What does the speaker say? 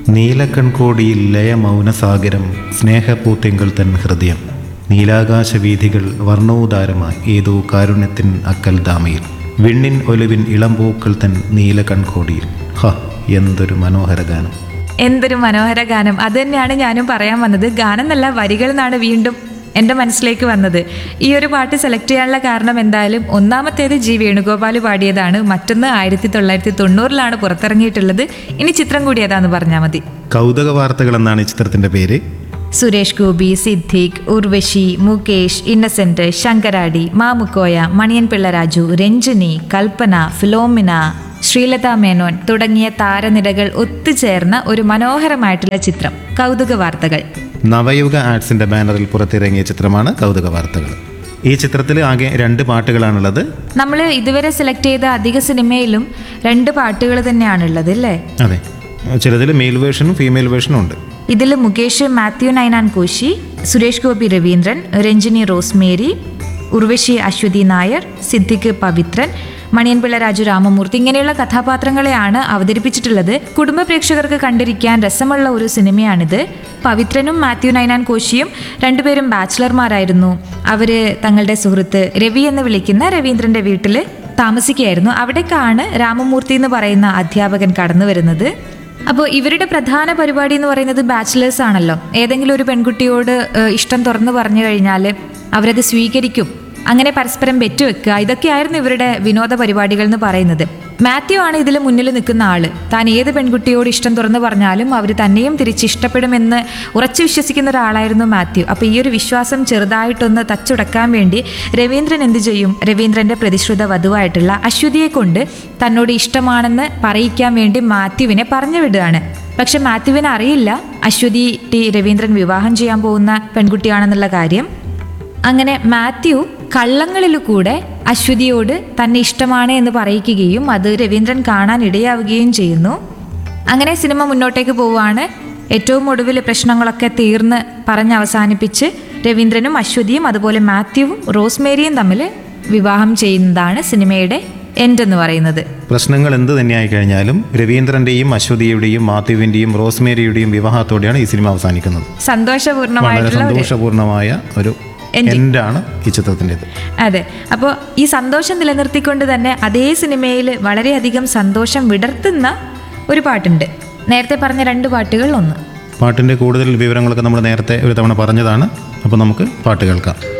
നീലക്കൺകോടിയിൽ ലയ മൗനസാഗരം സ്നേഹപൂത്തിങ്കൾ തൻ ഹൃദയം നീലാകാശവീഥികൾ വർണ്ണോദാരമായി ഏതോ കാരുണ്യത്തിൻ അക്കൽ ദാമയിൽ വിണ്ണിൻ ഒലുവിൻ ഇളംപൂക്കൾ തൻ നീലക്കൺകോടിയിൽ ഹ എന്തൊരു മനോഹര ഗാനം എന്തൊരു മനോഹര ഗാനം അത് തന്നെയാണ് ഞാനും പറയാൻ വന്നത് ഗാനം എന്നല്ല വരികൾ എന്നാണ് വീണ്ടും എൻ്റെ മനസ്സിലേക്ക് വന്നത് ഈ ഒരു പാട്ട് സെലക്ട് ചെയ്യാനുള്ള കാരണം എന്തായാലും ഒന്നാമത്തേത് ജി വേണുഗോപാൽ പാടിയതാണ് മറ്റൊന്ന് ആയിരത്തി തൊള്ളായിരത്തി തൊണ്ണൂറിലാണ് പുറത്തിറങ്ങിയിട്ടുള്ളത് ഇനി ചിത്രം കൂടി ഏതാന്ന് പറഞ്ഞാൽ മതി കൗതുക വാർത്തകൾ എന്നാണ് ഈ ചിത്രത്തിൻ്റെ പേര് സുരേഷ് ഗോപി സിദ്ദീഖ് ഉർവശി മുകേഷ് ഇന്നസെന്റ് ശങ്കരാടി മാമുക്കോയ മണിയൻ പിള്ള രാജു രഞ്ജിനി കൽപ്പന ഫിലോമിന ശ്രീലത മേനോൻ തുടങ്ങിയ താരനിരകൾ ഒത്തുചേർന്ന ഒരു മനോഹരമായിട്ടുള്ള ചിത്രം കൗതുക വാർത്തകൾ നവയുഗ ആർട്സിൻ്റെ ബാനറിൽ പുറത്തിറങ്ങിയ ചിത്രമാണ് കൗതുക വാർത്തകൾ ഈ ചിത്രത്തിൽ ആകെ രണ്ട് പാട്ടുകളാണുള്ളത് നമ്മൾ ഇതുവരെ സെലക്ട് ചെയ്ത അധിക സിനിമയിലും രണ്ട് പാട്ടുകൾ തന്നെയാണുള്ളത് അല്ലേ അതെ ചിലതിൽ മെയിൽ വേർഷനും ഫീമെയിൽ വേർഷനും ഉണ്ട് ഇതിൽ മുകേഷ് മാത്യു നൈനാൻ കോശി സുരേഷ് ഗോപി രവീന്ദ്രൻ രഞ്ജിനി റോസ്മേരി ഉർവശി അശ്വതി നായർ സിദ്ദിഖ് പവിത്രൻ മണിയൻപിള്ള രാജു രാമമൂർത്തി ഇങ്ങനെയുള്ള കഥാപാത്രങ്ങളെയാണ് അവതരിപ്പിച്ചിട്ടുള്ളത് കുടുംബ പ്രേക്ഷകർക്ക് കണ്ടിരിക്കാൻ രസമുള്ള ഒരു സിനിമയാണിത് പവിത്രനും മാത്യു നൈനാൻ കോശിയും രണ്ടുപേരും ബാച്ചിലർമാരായിരുന്നു അവര് തങ്ങളുടെ സുഹൃത്ത് രവി എന്ന് വിളിക്കുന്ന രവീന്ദ്രന്റെ വീട്ടിൽ താമസിക്കുകയായിരുന്നു അവിടേക്കാണ് രാമമൂർത്തി എന്ന് പറയുന്ന അധ്യാപകൻ കടന്നു വരുന്നത് അപ്പോൾ ഇവരുടെ പ്രധാന പരിപാടി എന്ന് പറയുന്നത് ബാച്ചിലേഴ്സ് ആണല്ലോ ഏതെങ്കിലും ഒരു പെൺകുട്ടിയോട് ഏഹ്, ഇഷ്ടം തുറന്നു പറഞ്ഞു കഴിഞ്ഞാൽ അവരത് സ്വീകരിക്കും അങ്ങനെ പരസ്പരം വെക്കുക ഇതൊക്കെയായിരുന്നു ഇവരുടെ വിനോദ പരിപാടികൾ എന്ന് പറയുന്നത് മാത്യു ആണ് ഇതിൽ മുന്നിൽ നിൽക്കുന്ന ആള് താൻ ഏത് പെൺകുട്ടിയോട് ഇഷ്ടം തുറന്നു പറഞ്ഞാലും അവർ തന്നെയും തിരിച്ച് ഇഷ്ടപ്പെടുമെന്ന് ഉറച്ചു വിശ്വസിക്കുന്ന ഒരാളായിരുന്നു മാത്യു അപ്പോൾ ഈ ഒരു വിശ്വാസം ചെറുതായിട്ടൊന്ന് തച്ചുടക്കാൻ വേണ്ടി രവീന്ദ്രൻ എന്ത് ചെയ്യും രവീന്ദ്രന്റെ പ്രതിശ്രുത വധുവായിട്ടുള്ള അശ്വതിയെ കൊണ്ട് തന്നോട് ഇഷ്ടമാണെന്ന് പറയിക്കാൻ വേണ്ടി മാത്യുവിനെ പറഞ്ഞു വിടുകയാണ് പക്ഷെ മാത്യുവിന് അറിയില്ല അശ്വതി ടി രവീന്ദ്രൻ വിവാഹം ചെയ്യാൻ പോകുന്ന പെൺകുട്ടിയാണെന്നുള്ള കാര്യം അങ്ങനെ മാത്യു കള്ളങ്ങളിൽ കൂടെ അശ്വതിയോട് തന്നെ ഇഷ്ടമാണ് എന്ന് പറയിക്കുകയും അത് രവീന്ദ്രൻ കാണാൻ ഇടയാവുകയും ചെയ്യുന്നു അങ്ങനെ സിനിമ മുന്നോട്ടേക്ക് പോവുകയാണ് ഏറ്റവും ഒടുവിൽ പ്രശ്നങ്ങളൊക്കെ തീർന്ന് പറഞ്ഞ് അവസാനിപ്പിച്ച് രവീന്ദ്രനും അശ്വതിയും അതുപോലെ മാത്യുവും റോസ്മേരിയും തമ്മിൽ വിവാഹം ചെയ്യുന്നതാണ് സിനിമയുടെ എൻഡ് എന്ന് പറയുന്നത് പ്രശ്നങ്ങൾ എന്ത് തന്നെയായി കഴിഞ്ഞാലും രവീന്ദ്രന്റെയും അശ്വതിയുടെയും മാത്യുവിന്റെയും റോസ്മേരിയുടെയും വിവാഹത്തോടെയാണ് ഈ സിനിമ അവസാനിക്കുന്നത് വളരെ സന്തോഷപൂർണ്ണമായിട്ടുള്ള ഒരു സന്തോഷപൂർണമായ ഒരു എൻഡാണ് ഈ ചിത്രത്തിൻ്റെത് അതെ അപ്പോൾ ഈ സന്തോഷം നിലനിർത്തിക്കൊണ്ട് തന്നെ അതേ സിനിമയിൽ വളരെയധികം സന്തോഷം വിടർത്തുന്ന ഒരു പാട്ടുണ്ട് നേരത്തെ പറഞ്ഞ രണ്ട് പാട്ടുകൾ ഒന്ന് പാട്ടിൻ്റെ കൂടുതൽ വിവരങ്ങളൊക്കെ നമ്മൾ നേരത്തെ ഒരു തവണ പറഞ്ഞതാണ് അപ്പോൾ നമുക്ക് പാട്ട് കേൾക്കാം